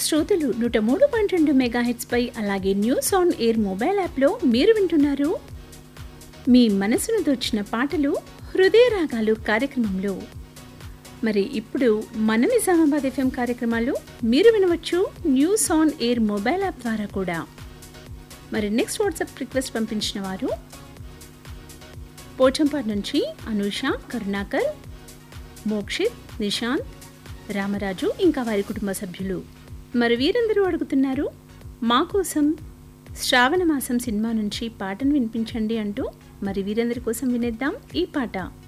శ్రోతలు నూట మూడు పాయింట్ రెండు మెగాహెట్స్పై అలాగే న్యూస్ ఆన్ ఎయిర్ మొబైల్ యాప్లో మీరు వింటున్నారు మీ మనసును దోచిన పాటలు హృదయ రాగాలు కార్యక్రమంలో మరి ఇప్పుడు మన నిజామాబాద్ ఎఫ్ఎం కార్యక్రమాలు మీరు వినవచ్చు news on air mobile app ద్వారా కూడా మరి నెక్స్ట్ వాట్సాప్ రిక్వెస్ట్ పంపించిన వారు పోచంపాడు నుంచి అనూష కరుణాకర్ మోక్షిత్ నిశాంత్ రామరాజు ఇంకా వారి కుటుంబ సభ్యులు మరి వీరందరూ అడుగుతున్నారు మా కోసం శ్రావణ మాసం సినిమా నుంచి పాటను వినిపించండి అంటూ మరి వీరందరి కోసం వినేద్దాం ఈ పాట